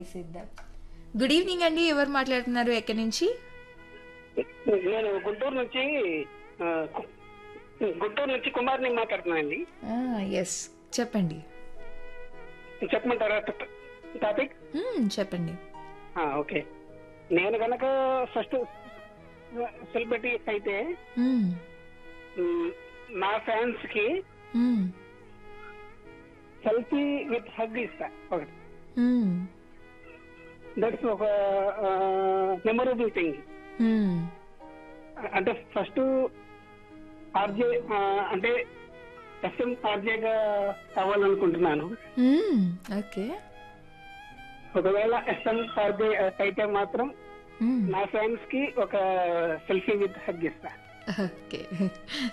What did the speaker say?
సిద్ధం good evening అండి ఎవరు మాట్లాడుతున్నారు ఎక్కడి నుంచి నేను గుంటూరు నుంచి ఆ, కు- గుంటూరు నుంచి కుమార్ని మాట్లాడుతున్నానండి ఎస్ చెప్పండి చెప్పమంటారా టాపిక్ మ్మ్, చెప్పండి ఆ, ఓకే నేను కనుక ఫస్ట్ సెలబ్రిటీ అయితే మ్మ్, మ్, నా ఫ్యాన్స్ కి మ్మ్, సెల్ఫీ విత్ హగ్ ఇస్తా ఒకటి మ్మ్, దట్స్ ఒక మెమొరబుల్ థింగ్ మ్మ్, అంటే ఫస్ట్ ఆర్జే అంటే ఎస్ఎం ఆర్జేగా అవ్వాలనుకుంటున్నాను మ్మ్, ఓకే ఒకవేళ ఎస్ఎం ఆర్జే అయితే మాత్రం మ్మ్, నా ఫ్రెండ్స్ కి ఒక సెల్ఫీ విత్ హగ్ ఇస్తా ఓకే